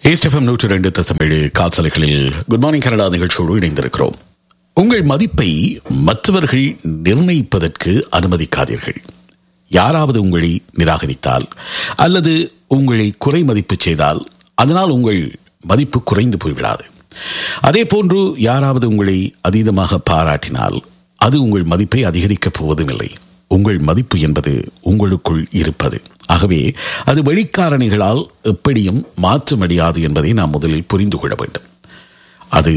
ஏஸ்டெஃபம் நூற்று ரெண்டு தசமேழு காசலைகளில் குட் மார்னிங் கனடா நிகழ்ச்சியோடு இணைந்திருக்கிறோம் உங்கள் மதிப்பை மற்றவர்கள் நிர்ணயிப்பதற்கு அனுமதிக்காதீர்கள் யாராவது உங்களை நிராகரித்தால் அல்லது உங்களை குறை மதிப்பு செய்தால் அதனால் உங்கள் மதிப்பு குறைந்து போய்விடாது அதே போன்று யாராவது உங்களை அதீதமாக பாராட்டினால் அது உங்கள் மதிப்பை அதிகரிக்கப் போவதும் இல்லை உங்கள் மதிப்பு என்பது உங்களுக்குள் இருப்பது ஆகவே அது வெளிக்காரணிகளால் எப்படியும் மாற்றமடையாது என்பதை நாம் முதலில் புரிந்து கொள்ள வேண்டும் அது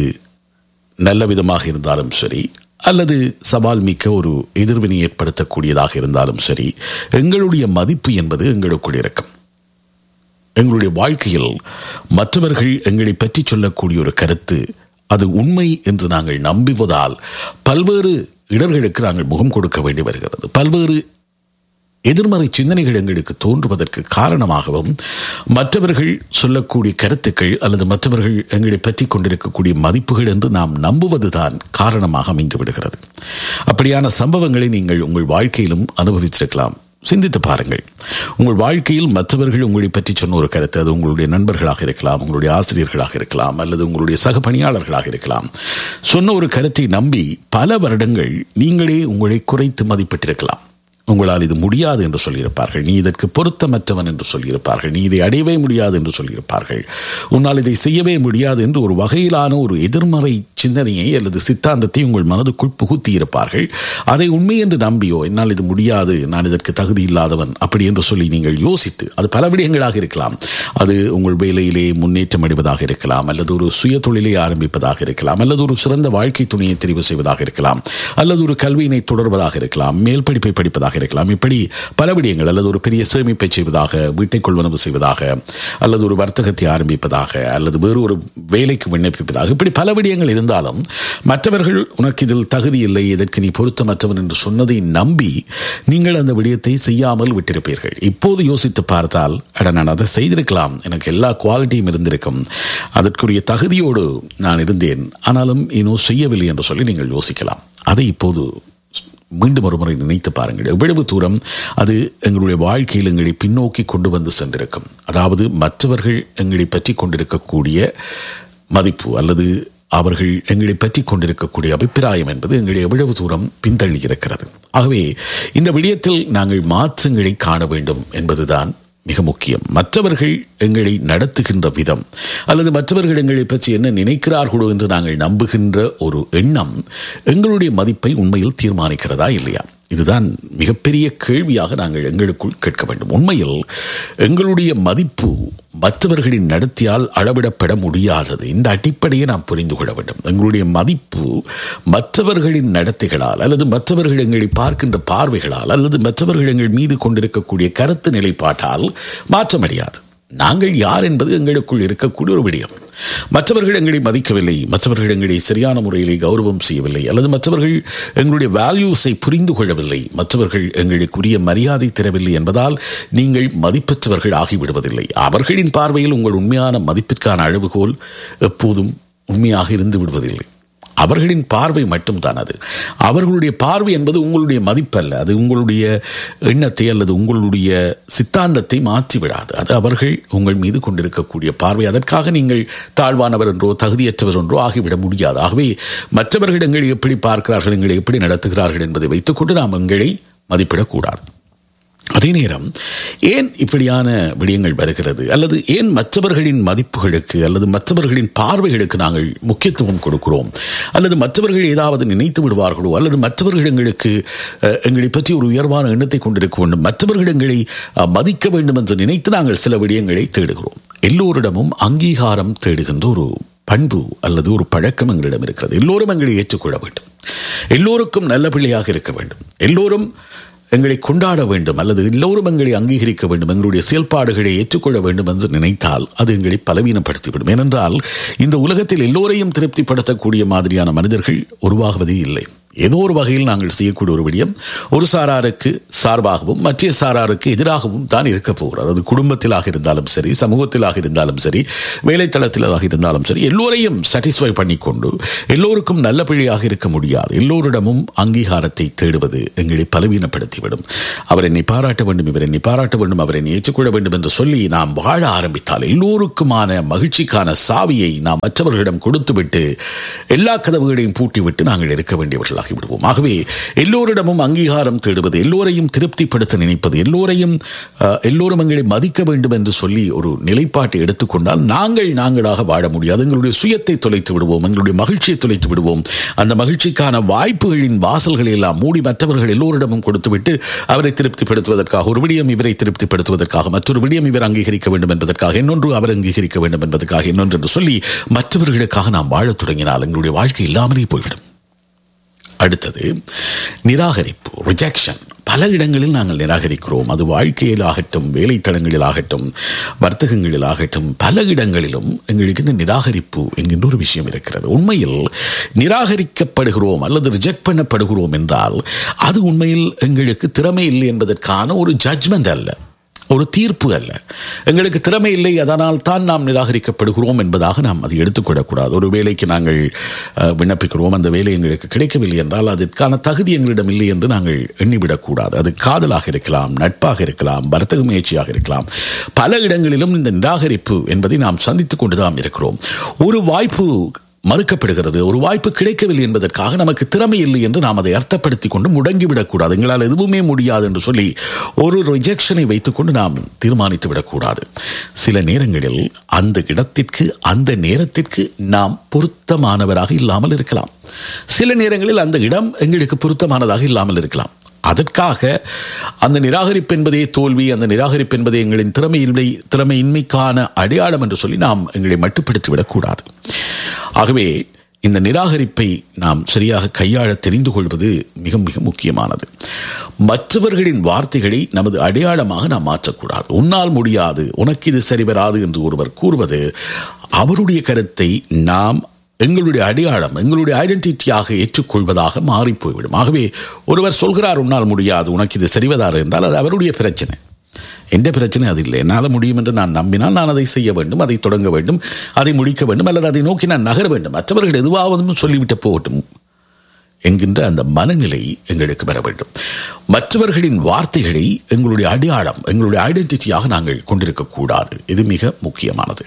நல்ல விதமாக இருந்தாலும் சரி அல்லது சவால் மிக்க ஒரு எதிர்வினை ஏற்படுத்தக்கூடியதாக இருந்தாலும் சரி எங்களுடைய மதிப்பு என்பது எங்களுக்குள் இருக்கும் எங்களுடைய வாழ்க்கையில் மற்றவர்கள் எங்களை பற்றி சொல்லக்கூடிய ஒரு கருத்து அது உண்மை என்று நாங்கள் நம்புவதால் பல்வேறு இடர்களுக்கு நாங்கள் முகம் கொடுக்க வேண்டி வருகிறது பல்வேறு எதிர்மறை சிந்தனைகள் எங்களுக்கு தோன்றுவதற்கு காரணமாகவும் மற்றவர்கள் சொல்லக்கூடிய கருத்துக்கள் அல்லது மற்றவர்கள் எங்களை பற்றி கொண்டிருக்கக்கூடிய மதிப்புகள் என்று நாம் நம்புவதுதான் காரணமாக அமைந்து விடுகிறது அப்படியான சம்பவங்களை நீங்கள் உங்கள் வாழ்க்கையிலும் அனுபவித்திருக்கலாம் சிந்தித்து பாருங்கள் உங்கள் வாழ்க்கையில் மற்றவர்கள் உங்களை பற்றி சொன்ன ஒரு கருத்து அது உங்களுடைய நண்பர்களாக இருக்கலாம் உங்களுடைய ஆசிரியர்களாக இருக்கலாம் அல்லது உங்களுடைய சக பணியாளர்களாக இருக்கலாம் சொன்ன ஒரு கருத்தை நம்பி பல வருடங்கள் நீங்களே உங்களை குறைத்து மதிப்பிட்டிருக்கலாம் உங்களால் இது முடியாது என்று சொல்லியிருப்பார்கள் நீ இதற்கு பொருத்தமற்றவன் என்று சொல்லியிருப்பார்கள் நீ இதை அடையவே முடியாது என்று சொல்லியிருப்பார்கள் உன்னால் இதை செய்யவே முடியாது என்று ஒரு வகையிலான ஒரு எதிர்மறை சிந்தனையை அல்லது சித்தாந்தத்தை உங்கள் மனதுக்குள் புகுத்தி இருப்பார்கள் அதை உண்மை என்று நம்பியோ என்னால் இது முடியாது நான் இதற்கு தகுதி இல்லாதவன் அப்படி என்று சொல்லி நீங்கள் யோசித்து அது பல விடயங்களாக இருக்கலாம் அது உங்கள் வேலையிலே முன்னேற்றம் அடைவதாக இருக்கலாம் அல்லது ஒரு சுய தொழிலை ஆரம்பிப்பதாக இருக்கலாம் அல்லது ஒரு சிறந்த வாழ்க்கை துணையை தெரிவு செய்வதாக இருக்கலாம் அல்லது ஒரு கல்வியினை தொடர்வதாக இருக்கலாம் மேல் படிப்பை படிப்பதாக இருக்கலாம் இப்படி பல விடயங்கள் அல்லது ஒரு பெரிய சேமிப்பை செய்வதாக வீட்டை கொள்வனவு செய்வதாக அல்லது ஒரு வர்த்தகத்தை ஆரம்பிப்பதாக அல்லது வேறு ஒரு வேலைக்கு விண்ணப்பிப்பதாக இப்படி பல விடயங்கள் இருந்தாலும் மற்றவர்கள் உனக்கு இதில் தகுதி இல்லை இதற்கு நீ பொருத்தமற்றவன் என்று சொன்னதை நம்பி நீங்கள் அந்த விடயத்தை செய்யாமல் விட்டிருப்பீர்கள் இப்போது யோசித்து பார்த்தால் அட நான் அதை செய்திருக்கலாம் எனக்கு எல்லா குவாலிட்டியும் இருந்திருக்கும் அதற்குரிய தகுதியோடு நான் இருந்தேன் ஆனாலும் இன்னும் செய்யவில்லை என்று சொல்லி நீங்கள் யோசிக்கலாம் அதை இப்போது மீண்டும் ஒரு முறை நினைத்து பாருங்கள் எவ்வளவு தூரம் அது எங்களுடைய வாழ்க்கையில் எங்களை பின்னோக்கி கொண்டு வந்து சென்றிருக்கும் அதாவது மற்றவர்கள் எங்களை பற்றி கொண்டிருக்கக்கூடிய மதிப்பு அல்லது அவர்கள் எங்களை பற்றி கொண்டிருக்கக்கூடிய அபிப்பிராயம் என்பது எங்களை எவ்வளவு தூரம் பின்தள்ளி இருக்கிறது ஆகவே இந்த விடயத்தில் நாங்கள் மாற்றங்களை காண வேண்டும் என்பதுதான் மிக முக்கியம் மற்றவர்கள் எங்களை நடத்துகின்ற விதம் அல்லது மற்றவர்கள் எங்களை பற்றி என்ன நினைக்கிறார்களோ என்று நாங்கள் நம்புகின்ற ஒரு எண்ணம் எங்களுடைய மதிப்பை உண்மையில் தீர்மானிக்கிறதா இல்லையா இதுதான் மிகப்பெரிய கேள்வியாக நாங்கள் எங்களுக்குள் கேட்க வேண்டும் உண்மையில் எங்களுடைய மதிப்பு மற்றவர்களின் நடத்தியால் அளவிடப்பட முடியாதது இந்த அடிப்படையை நாம் புரிந்து கொள்ள வேண்டும் எங்களுடைய மதிப்பு மற்றவர்களின் நடத்தைகளால் அல்லது மற்றவர்கள் எங்களை பார்க்கின்ற பார்வைகளால் அல்லது மற்றவர்கள் எங்கள் மீது கொண்டிருக்கக்கூடிய கருத்து நிலைப்பாட்டால் மாற்றமடையாது நாங்கள் யார் என்பது எங்களுக்குள் இருக்கக்கூடிய ஒரு விடயம் மற்றவர்கள் எங்களை மதிக்கவில்லை மற்றவர்கள் எங்களை சரியான முறையிலே கௌரவம் செய்யவில்லை அல்லது மற்றவர்கள் எங்களுடைய வேல்யூஸை புரிந்து கொள்ளவில்லை மற்றவர்கள் எங்களுக்குரிய மரியாதை தரவில்லை என்பதால் நீங்கள் மதிப்பற்றவர்கள் ஆகிவிடுவதில்லை அவர்களின் பார்வையில் உங்கள் உண்மையான மதிப்பிற்கான அளவுகோல் எப்போதும் உண்மையாக இருந்து விடுவதில்லை அவர்களின் பார்வை மட்டும்தான் அது அவர்களுடைய பார்வை என்பது உங்களுடைய மதிப்பல்ல அது உங்களுடைய எண்ணத்தை அல்லது உங்களுடைய சித்தாந்தத்தை மாற்றிவிடாது அது அவர்கள் உங்கள் மீது கொண்டிருக்கக்கூடிய பார்வை அதற்காக நீங்கள் தாழ்வானவர் என்றோ தகுதியற்றவர் என்றோ ஆகிவிட முடியாது ஆகவே மற்றவர்கள் எங்களை எப்படி பார்க்கிறார்கள் எங்களை எப்படி நடத்துகிறார்கள் என்பதை வைத்துக்கொண்டு நாம் எங்களை மதிப்பிடக்கூடாது அதே நேரம் ஏன் இப்படியான விடயங்கள் வருகிறது அல்லது ஏன் மற்றவர்களின் மதிப்புகளுக்கு அல்லது மற்றவர்களின் பார்வைகளுக்கு நாங்கள் முக்கியத்துவம் கொடுக்கிறோம் அல்லது மற்றவர்கள் ஏதாவது நினைத்து விடுவார்களோ அல்லது மற்றவர்கள் எங்களுக்கு எங்களை பற்றி ஒரு உயர்வான எண்ணத்தை கொண்டிருக்க வேண்டும் மற்றவர்கள் எங்களை மதிக்க வேண்டும் என்று நினைத்து நாங்கள் சில விடயங்களை தேடுகிறோம் எல்லோரிடமும் அங்கீகாரம் தேடுகின்ற ஒரு பண்பு அல்லது ஒரு பழக்கம் எங்களிடம் இருக்கிறது எல்லோரும் எங்களை ஏற்றுக்கொள்ள வேண்டும் எல்லோருக்கும் நல்ல பிள்ளையாக இருக்க வேண்டும் எல்லோரும் எங்களை கொண்டாட வேண்டும் அல்லது எல்லோரும் எங்களை அங்கீகரிக்க வேண்டும் எங்களுடைய செயல்பாடுகளை ஏற்றுக்கொள்ள வேண்டும் என்று நினைத்தால் அது எங்களை பலவீனப்படுத்திவிடும் ஏனென்றால் இந்த உலகத்தில் எல்லோரையும் திருப்திப்படுத்தக்கூடிய மாதிரியான மனிதர்கள் உருவாகுவதே இல்லை ஏதோ ஒரு வகையில் நாங்கள் செய்யக்கூடிய ஒரு விடயம் ஒரு சாராருக்கு சார்பாகவும் மற்ற சாராருக்கு எதிராகவும் தான் இருக்க போகிறது அது குடும்பத்திலாக இருந்தாலும் சரி சமூகத்திலாக இருந்தாலும் சரி வேலைத்தளத்திலாக இருந்தாலும் சரி எல்லோரையும் சாட்டிஸ்ஃபை பண்ணிக்கொண்டு எல்லோருக்கும் நல்ல பிழையாக இருக்க முடியாது எல்லோரிடமும் அங்கீகாரத்தை தேடுவது எங்களை பலவீனப்படுத்திவிடும் அவர் என்னை பாராட்ட வேண்டும் இவர் என்னை பாராட்ட வேண்டும் அவர் என்னை ஏற்றுக்கொள்ள வேண்டும் என்று சொல்லி நாம் வாழ ஆரம்பித்தால் எல்லோருக்குமான மகிழ்ச்சிக்கான சாவியை நாம் மற்றவர்களிடம் கொடுத்துவிட்டு எல்லா கதவுகளையும் பூட்டிவிட்டு நாங்கள் இருக்க வேண்டியவர்களாகி விடுவோம் ஆகவே எல்லோரிடமும் அங்கீகாரம் தேடுவது எல்லோரையும் திருப்திப்படுத்த நினைப்பது எல்லோரையும் அஹ், எல்லோரும் எங்களை மதிக்க வேண்டும் என்று சொல்லி ஒரு நிலைப்பாட்டை எடுத்துக்கொண்டால் நாங்கள் நாங்களாக வாழ முடியாது எங்களுடைய சுயத்தை தொலைத்து விடுவோம் எங்களுடைய மகிழ்ச்சியை தொலைத்து விடுவோம் அந்த மகிழ்ச்சிக்கான வாய்ப்புகளின் வாசல்களை எல்லாம் மூடி மற்றவர்கள் எல்லோரிடமும் கொடுத்துவிட்டு அவரை திருப்திப்படுத்துவதற்காக ஒரு விடியம் இவரை திருப்திப்படுத்துவதற்காக மற்றொரு விடியம் இவர் அங்கீகரிக்க வேண்டும் என்பதற்காக இன்னொன்று அவர் அங்கீகரிக்க வேண்டும் என்பதற்காக இன்னொன்று என்று சொல்லி மற்றவர்களுக்காக நாம் வாழத் தொடங்கினால் எங்களுடைய வாழ்க்கை இல்லாமலே போய்விடும் அடுத்தது நிராகரிப்பு ரிஜெக்ஷன் பல இடங்களில் நாங்கள் நிராகரிக்கிறோம் அது வாழ்க்கையில் ஆகட்டும் வேலைத்தளங்களில் ஆகட்டும் வர்த்தகங்களில் ஆகட்டும் பல இடங்களிலும் எங்களுக்கு இந்த நிராகரிப்பு என்கின்ற ஒரு விஷயம் இருக்கிறது உண்மையில் நிராகரிக்கப்படுகிறோம் அல்லது ரிஜெக்ட் பண்ணப்படுகிறோம் என்றால் அது உண்மையில் எங்களுக்கு திறமை இல்லை என்பதற்கான ஒரு ஜட்ஜ்மெண்ட் அல்ல ஒரு தீர்ப்பு அல்ல எங்களுக்கு திறமை இல்லை அதனால் தான் நாம் நிராகரிக்கப்படுகிறோம் என்பதாக நாம் அதை எடுத்துக்கொள்ளக்கூடாது ஒரு வேலைக்கு நாங்கள் அஹ், விண்ணப்பிக்கிறோம் அந்த வேலை எங்களுக்கு கிடைக்கவில்லை என்றால் அதற்கான தகுதி எங்களிடம் இல்லை என்று நாங்கள் எண்ணிவிடக்கூடாது அது காதலாக இருக்கலாம் நட்பாக இருக்கலாம் வர்த்தக முயற்சியாக இருக்கலாம் பல இடங்களிலும் இந்த நிராகரிப்பு என்பதை நாம் சந்தித்துக் கொண்டுதான் இருக்கிறோம் ஒரு வாய்ப்பு மறுக்கப்படுகிறது ஒரு வாய்ப்பு கிடைக்கவில்லை என்பதற்காக நமக்கு திறமை இல்லை என்று நாம் அதை அர்த்தப்படுத்திக் கொண்டு முடங்கிவிடக்கூடாது எங்களால் எதுவுமே முடியாது என்று சொல்லி ஒரு ரிஜெக்ஷனை வைத்துக்கொண்டு நாம் தீர்மானித்து விடக்கூடாது சில நேரங்களில் அந்த இடத்திற்கு அந்த நேரத்திற்கு நாம் பொருத்தமானவராக இல்லாமல் இருக்கலாம் சில நேரங்களில் அந்த இடம் எங்களுக்கு பொருத்தமானதாக இல்லாமல் இருக்கலாம் அதற்காக அந்த நிராகரிப்பு என்பதே தோல்வி அந்த நிராகரிப்பு என்பதே எங்களின் திறமையின்மை திறமையின்மைக்கான அடையாளம் என்று சொல்லி நாம் எங்களை மட்டுப்படுத்தி விடக்கூடாது ஆகவே இந்த நிராகரிப்பை நாம் சரியாக கையாள தெரிந்து கொள்வது மிக மிக முக்கியமானது மற்றவர்களின் வார்த்தைகளை நமது அடையாளமாக நாம் மாற்றக்கூடாது உன்னால் முடியாது உனக்கு இது சரி வராது என்று ஒருவர் கூறுவது அவருடைய கருத்தை நாம் எங்களுடைய அடையாளம் எங்களுடைய ஐடென்டிட்டியாக ஏற்றுக்கொள்வதாக மாறி போய்விடும் ஆகவே ஒருவர் சொல்கிறார் உன்னால் முடியாது உனக்கு இது சரிவதாறு என்றால் அது அவருடைய பிரச்சனை எந்த பிரச்சனை அது இல்லை என்னால் முடியும் என்று நான் நம்பினால் நான் அதை செய்ய வேண்டும் அதை தொடங்க வேண்டும் அதை முடிக்க வேண்டும் அல்லது அதை நோக்கி நான் நகர வேண்டும் மற்றவர்கள் எதுவாவதும் சொல்லிவிட்டு போகட்டும் என்கின்ற அந்த மனநிலை எங்களுக்கு பெற வேண்டும் மற்றவர்களின் வார்த்தைகளை எங்களுடைய அடையாளம் எங்களுடைய ஐடென்டிட்டியாக நாங்கள் கொண்டிருக்கக்கூடாது இது மிக முக்கியமானது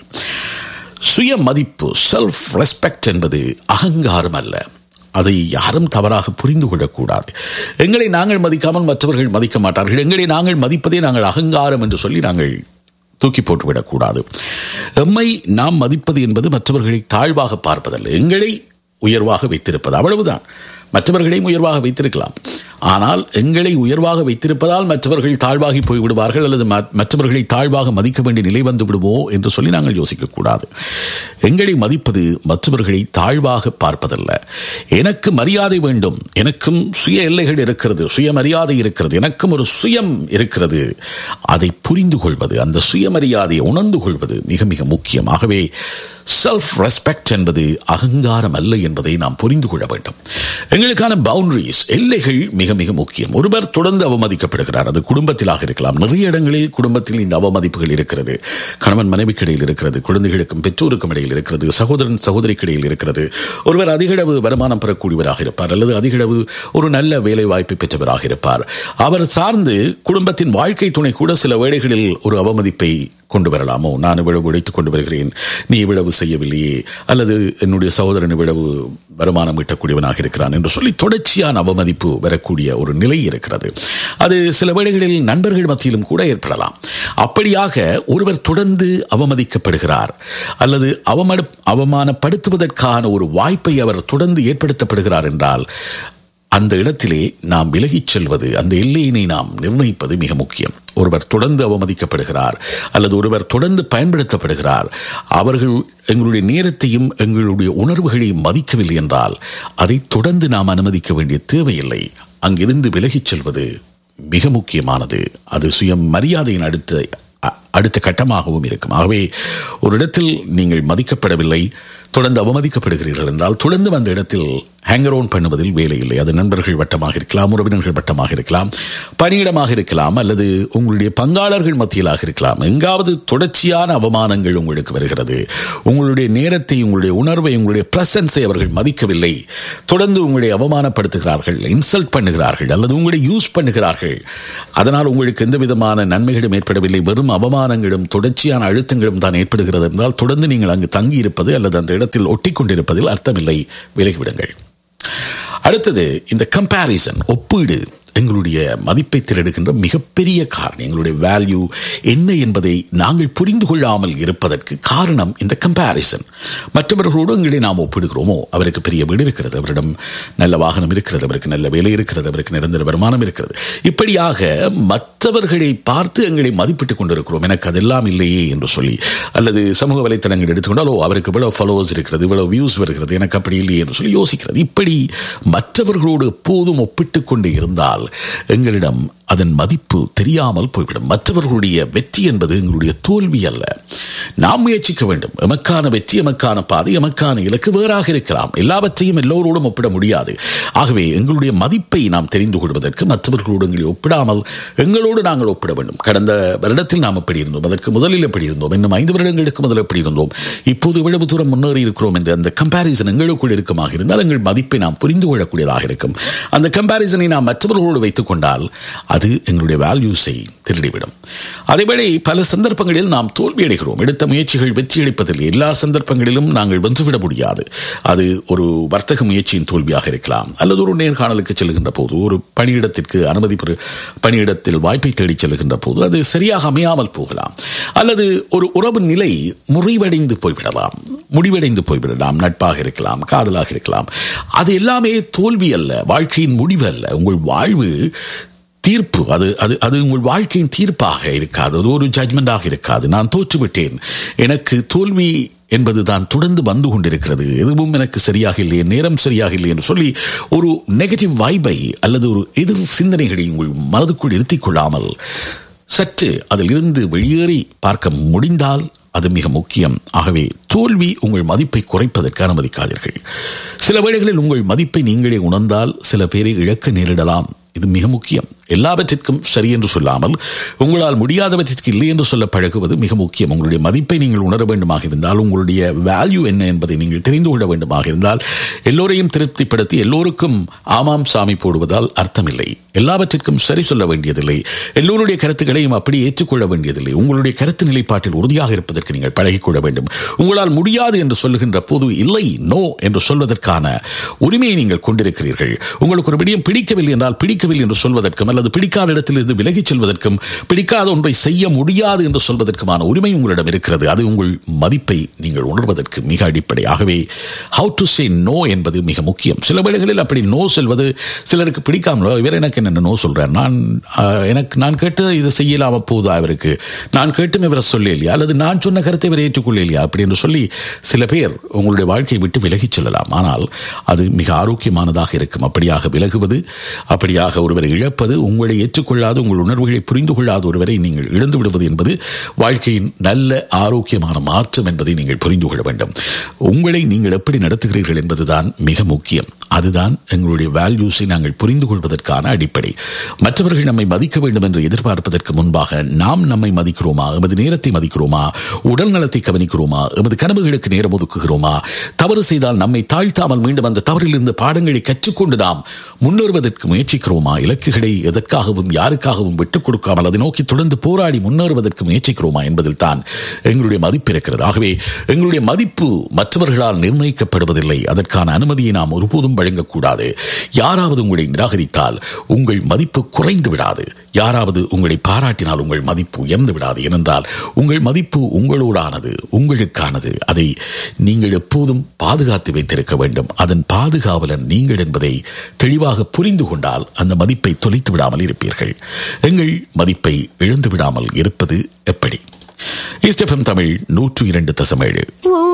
சுய மதிப்பு செல்ஃப் ரெஸ்பெக்ட் என்பது அகங்காரம் அல்ல அதை யாரும் தவறாக புரிந்து கொள்ளக்கூடாது எங்களை நாங்கள் மதிக்காமல் மற்றவர்கள் மதிக்க மாட்டார்கள் எங்களை நாங்கள் மதிப்பதே நாங்கள் அகங்காரம் என்று சொல்லி நாங்கள் தூக்கி போட்டுவிடக்கூடாது எம்மை நாம் மதிப்பது என்பது மற்றவர்களை தாழ்வாக பார்ப்பதல்ல எங்களை உயர்வாக வைத்திருப்பது அவ்வளவுதான் மற்றவர்களையும் உயர்வாக வைத்திருக்கலாம் ஆனால் எங்களை உயர்வாக வைத்திருப்பதால் மற்றவர்கள் தாழ்வாகி போய்விடுவார்கள் அல்லது ம- மற்றவர்களை தாழ்வாக மதிக்க வேண்டிய நிலை வந்து விடுமோ என்று சொல்லி நாங்கள் யோசிக்கக்கூடாது எங்களை மதிப்பது மற்றவர்களை தாழ்வாக பார்ப்பதல்ல எனக்கு மரியாதை வேண்டும் எனக்கும் சுய எல்லைகள் இருக்கிறது சுயமரியாதை இருக்கிறது எனக்கும் ஒரு சுயம் இருக்கிறது அதை புரிந்து கொள்வது அந்த சுயமரியாதையை உணர்ந்து கொள்வது மிக மிக முக்கியம் ஆகவே செல்ஃப் ரெஸ்பெக்ட் என்பது அகங்காரம் அல்ல என்பதை நாம் புரிந்து கொள்ள வேண்டும் எங்களுக்கான பவுண்டரிஸ் எல்லைகள் மிக மிக முக்கியம் ஒருவர் தொடர்ந்து அவமதிக்கப்படுகிறார் அது குடும்பத்திலாக இருக்கலாம் நிறைய இடங்களில் குடும்பத்தில் இந்த அவமதிப்புகள் இருக்கிறது கணவன் மனைவிக்கு இடையில் இருக்கிறது குழந்தைகளுக்கும் பெற்றோருக்கும் இடையில் இருக்கிறது சகோதரன் சகோதரிக்கு இடையில் இருக்கிறது ஒருவர் அதிகளவு வருமானம் பெறக்கூடியவராக இருப்பார் அல்லது அதிகளவு ஒரு நல்ல வேலை வாய்ப்பை பெற்றவராக இருப்பார் அவர் சார்ந்து குடும்பத்தின் வாழ்க்கை துணை கூட சில வேளைகளில் ஒரு அவமதிப்பை கொண்டு வரலாமோ நான் இவ்வளவு உழைத்துக் கொண்டு வருகிறேன் நீ இவ்வளவு செய்யவில்லையே அல்லது என்னுடைய சகோதரன் இவ்வளவு வருமானம் ஈட்டக்கூடியவனாக இருக்கிறான் என்று சொல்லி தொடர்ச்சியான அவமதிப்பு வரக்கூடிய ஒரு நிலை இருக்கிறது அது சில வேளைகளில் நண்பர்கள் மத்தியிலும் கூட ஏற்படலாம் அப்படியாக ஒருவர் தொடர்ந்து அவமதிக்கப்படுகிறார் அல்லது அவமடு அவமானப்படுத்துவதற்கான ஒரு வாய்ப்பை அவர் தொடர்ந்து ஏற்படுத்தப்படுகிறார் என்றால் அந்த இடத்திலே நாம் விலகிச் செல்வது அந்த எல்லையினை நாம் நிர்ணயிப்பது மிக முக்கியம் ஒருவர் தொடர்ந்து அவமதிக்கப்படுகிறார் அல்லது ஒருவர் தொடர்ந்து பயன்படுத்தப்படுகிறார் அவர்கள் எங்களுடைய நேரத்தையும் எங்களுடைய உணர்வுகளையும் மதிக்கவில்லை என்றால் அதை தொடர்ந்து நாம் அனுமதிக்க வேண்டிய தேவையில்லை அங்கிருந்து விலகிச் செல்வது மிக முக்கியமானது அது சுயம் மரியாதையின் அடுத்த அ- அடுத்த கட்டமாகவும் இருக்கும் ஆகவே ஒரு இடத்தில் நீங்கள் மதிக்கப்படவில்லை தொடர்ந்து அவமதிக்கப்படுகிறீர்கள் என்றால் தொடர்ந்து அந்த இடத்தில் ஹேங்கர் ஓன் பண்ணுவதில் வேலை இல்லை அது நண்பர்கள் வட்டமாக இருக்கலாம் உறவினர்கள் வட்டமாக இருக்கலாம் பணியிடமாக இருக்கலாம் அல்லது உங்களுடைய பங்காளர்கள் மத்தியிலாக இருக்கலாம் எங்காவது தொடர்ச்சியான அவமானங்கள் உங்களுக்கு வருகிறது உங்களுடைய நேரத்தை உங்களுடைய உணர்வை உங்களுடைய பிரசன்ஸை அவர்கள் மதிக்கவில்லை தொடர்ந்து உங்களை அவமானப்படுத்துகிறார்கள் இன்சல்ட் பண்ணுகிறார்கள் அல்லது உங்களை யூஸ் பண்ணுகிறார்கள் அதனால் உங்களுக்கு எந்த விதமான நன்மைகளும் ஏற்படவில்லை வெறும் அவமானங்களும் தொடர்ச்சியான அழுத்தங்களும் தான் ஏற்படுகிறது என்றால் தொடர்ந்து நீங்கள் அங்கு தங்கி இருப்பது அல்லது அந்த இடத்தில் ஒட்டி கொண்டிருப்பதில் அர்த்தமில்லை விலகிவிடுங்கள் அடுத்தது இந்த கம்பேரிசன் ஒப்பீடு எங்களுடைய மதிப்பை திரடுகின்ற மிகப்பெரிய காரணம் எங்களுடைய வேல்யூ என்ன என்பதை நாங்கள் புரிந்து கொள்ளாமல் இருப்பதற்கு காரணம் இந்த கம்பேரிசன் மற்றவர்களோடு எங்களை நாம் ஒப்பிடுகிறோமோ அவருக்கு பெரிய வீடு இருக்கிறது அவரிடம் நல்ல வாகனம் இருக்கிறது அவருக்கு நல்ல வேலை இருக்கிறது அவருக்கு நிரந்தர வருமானம் இருக்கிறது இப்படியாக மற்றவர்களை பார்த்து எங்களை மதிப்பிட்டுக் கொண்டிருக்கிறோம் எனக்கு அதெல்லாம் இல்லையே என்று சொல்லி அல்லது சமூக வலைத்தளங்கள் எடுத்துக்கொண்டால் ஓ அவருக்கு இவ்வளவு ஃபாலோவர்ஸ் இருக்கிறது இவ்வளவு வியூஸ் வருகிறது எனக்கு அப்படி இல்லையே என்று சொல்லி யோசிக்கிறது இப்படி மற்றவர்களோடு எப்போதும் ஒப்பிட்டுக் கொண்டு இருந்தால் எங்களிடம் அதன் மதிப்பு தெரியாமல் போய்விடும் மற்றவர்களுடைய வெற்றி என்பது எங்களுடைய தோல்வி அல்ல நாம் முயற்சிக்க வேண்டும் எமக்கான வெற்றி எமக்கான பாதை எமக்கான இலக்கு வேறாக இருக்கலாம் எல்லாவற்றையும் எல்லோரோடும் ஒப்பிட முடியாது ஆகவே எங்களுடைய மதிப்பை நாம் தெரிந்து கொள்வதற்கு மற்றவர்களோடு எங்களை ஒப்பிடாமல் எங்களோடு நாங்கள் ஒப்பிட வேண்டும் கடந்த வருடத்தில் நாம் எப்படி இருந்தோம் அதற்கு முதலில் எப்படி இருந்தோம் இன்னும் ஐந்து வருடங்களுக்கு முதல் எப்படி இருந்தோம் இப்போது இவ்வளவு தூரம் முன்னேறி இருக்கிறோம் என்ற அந்த கம்பாரிசன் எங்களுக்குள் இருக்குமாக இருந்தால் எங்கள் மதிப்பை நாம் புரிந்து கொள்ளக்கூடியதாக இருக்கும் அந்த கம்பாரிசனை நாம் மற்றவர்களோடு வைத்துக் கொண்டால் அது எங்களுடைய வேல்யூஸை திருடிவிடும் அதேவேளை பல சந்தர்ப்பங்களில் நாம் தோல்வியடைகிறோம் எடுத்த முயற்சிகள் வெற்றியளிப்பதில் எல்லா சந்தர்ப்பங்களிலும் நாங்கள் வென்றுவிட முடியாது அது ஒரு வர்த்தக முயற்சியின் தோல்வியாக இருக்கலாம் அல்லது ஒரு நேர்காணலுக்கு செல்கின்ற போது ஒரு பணியிடத்திற்கு அனுமதி பெறு பணியிடத்தில் வாய்ப்பை தேடிச் செல்கின்ற போது அது சரியாக அமையாமல் போகலாம் அல்லது ஒரு உறவு நிலை முறிவடைந்து போய்விடலாம் முடிவடைந்து போய்விடலாம் நட்பாக இருக்கலாம் காதலாக இருக்கலாம் அது எல்லாமே தோல்வி அல்ல வாழ்க்கையின் முடிவு அல்ல உங்கள் வாழ்வு தீர்ப்பு அது அது அது உங்கள் வாழ்க்கையின் தீர்ப்பாக இருக்காது அது ஒரு ஜட்மெண்டாக இருக்காது நான் தோற்றுவிட்டேன் எனக்கு தோல்வி என்பது தான் தொடர்ந்து வந்து கொண்டிருக்கிறது எதுவும் எனக்கு சரியாக இல்லை நேரம் சரியாக இல்லை என்று சொல்லி ஒரு நெகட்டிவ் வைபை அல்லது ஒரு எதிர் சிந்தனைகளை உங்கள் மனதுக்குள் இருத்திக் கொள்ளாமல் சற்று அதில் இருந்து வெளியேறி பார்க்க முடிந்தால் அது மிக முக்கியம் ஆகவே தோல்வி உங்கள் மதிப்பை குறைப்பதற்கு அனுமதிக்காதீர்கள் சில வேளைகளில் உங்கள் மதிப்பை நீங்களே உணர்ந்தால் சில பேரை இழக்க நேரிடலாம் இது மிக முக்கியம் எல்லாவற்றிற்கும் சரி என்று சொல்லாமல் உங்களால் முடியாதவற்றிற்கு இல்லை என்று சொல்ல பழகுவது மிக முக்கியம் உங்களுடைய மதிப்பை நீங்கள் உணர வேண்டுமாக இருந்தால் உங்களுடைய வேல்யூ என்ன என்பதை நீங்கள் தெரிந்து கொள்ள வேண்டுமாக இருந்தால் எல்லோரையும் திருப்திப்படுத்தி எல்லோருக்கும் ஆமாம் சாமி போடுவதால் அர்த்தமில்லை எல்லாவற்றிற்கும் சரி சொல்ல வேண்டியதில்லை எல்லோருடைய கருத்துக்களையும் அப்படி ஏற்றுக்கொள்ள வேண்டியதில்லை உங்களுடைய கருத்து நிலைப்பாட்டில் உறுதியாக இருப்பதற்கு நீங்கள் பழகிக்கொள்ள வேண்டும் உங்களால் முடியாது என்று சொல்லுகின்ற போது இல்லை நோ என்று சொல்வதற்கான உரிமையை நீங்கள் கொண்டிருக்கிறீர்கள் உங்களுக்கு ஒரு விடயம் பிடிக்கவில்லை என்றால் பிடிக்கவில்லை என்று சொல்வதற்கும் அல்லது பிடிக்காத இடத்திலிருந்து விலகிச் செல்வதற்கும் பிடிக்காத ஒன்றை செய்ய முடியாது என்று சொல்வதற்குமான உரிமை உங்களிடம் இருக்கிறது அது உங்கள் மதிப்பை நீங்கள் உணர்வதற்கு மிக அடிப்படை ஆகவே ஹவு டு சே நோ என்பது மிக முக்கியம் சில வேளைகளில் அப்படி நோ சொல்வது சிலருக்கு பிடிக்காமலோ இவர் எனக்கு என்ன நோ சொல்றார் நான் எனக்கு நான் கேட்டு இதை செய்யலாம போதா இவருக்கு நான் கேட்டும் இவரை சொல்லலையா அல்லது நான் சொன்ன கருத்தை இவர் ஏற்றுக்கொள்ளலையா அப்படி என்று சொல்லி சில பேர் உங்களுடைய வாழ்க்கையை விட்டு விலகிச் செல்லலாம் ஆனால் அது மிக ஆரோக்கியமானதாக இருக்கும் அப்படியாக விலகுவது அப்படியாக ஒருவரை இழப்பது உங்களை ஏற்றுக்கொள்ளாது உங்கள் உணர்வுகளை புரிந்து கொள்ளாத ஒருவரை நீங்கள் இழந்து விடுவது என்பது வாழ்க்கையின் நல்ல ஆரோக்கியமான மாற்றம் என்பதை நீங்கள் புரிந்து கொள்ள வேண்டும் உங்களை நீங்கள் எப்படி நடத்துகிறீர்கள் என்பதுதான் மிக முக்கியம் அதுதான் எங்களுடைய வேல்யூஸை நாங்கள் புரிந்து கொள்வதற்கான அடிப்படை மற்றவர்கள் நம்மை மதிக்க வேண்டும் என்று எதிர்பார்ப்பதற்கு முன்பாக நாம் நம்மை மதிக்கிறோமா எமது நேரத்தை மதிக்கிறோமா உடல் நலத்தை கவனிக்கிறோமா எமது கனவுகளுக்கு நேரம் ஒதுக்குகிறோமா தவறு செய்தால் நம்மை தாழ்த்தாமல் மீண்டும் அந்த தவறிலிருந்து பாடங்களை கற்றுக்கொண்டு நாம் முன்னேறுவதற்கு முயற்சிக்கிறோமா இலக்குகளை எதற்காகவும் யாருக்காகவும் விட்டுக் கொடுக்காமல் அதை நோக்கி தொடர்ந்து போராடி முன்னேறுவதற்கு முயற்சிக்கிறோமா என்பதில் தான் எங்களுடைய மதிப்பு இருக்கிறது ஆகவே எங்களுடைய மதிப்பு மற்றவர்களால் நிர்ணயிக்கப்படுவதில்லை அதற்கான அனுமதியை நாம் ஒருபோதும் வழங்கக்கூடாது யாராவது உங்களை நிராகரித்தால் உங்கள் மதிப்பு குறைந்து விடாது யாராவது உங்களை பாராட்டினால் உங்கள் மதிப்பு உயர்ந்து விடாது ஏனென்றால் உங்கள் மதிப்பு உங்களோடானது உங்களுக்கானது அதை நீங்கள் எப்போதும் பாதுகாத்து வைத்திருக்க வேண்டும் அதன் பாதுகாவலன் நீங்கள் என்பதை தெளிவாக புரிந்து கொண்டால் அந்த மதிப்பை தொலைத்து விடாமல் இருப்பீர்கள் எங்கள் மதிப்பை இழந்து விடாமல் இருப்பது எப்படி ஈஸ்ட் எஃப்எம் தமிழ் நூற்று இரண்டு தசமேழு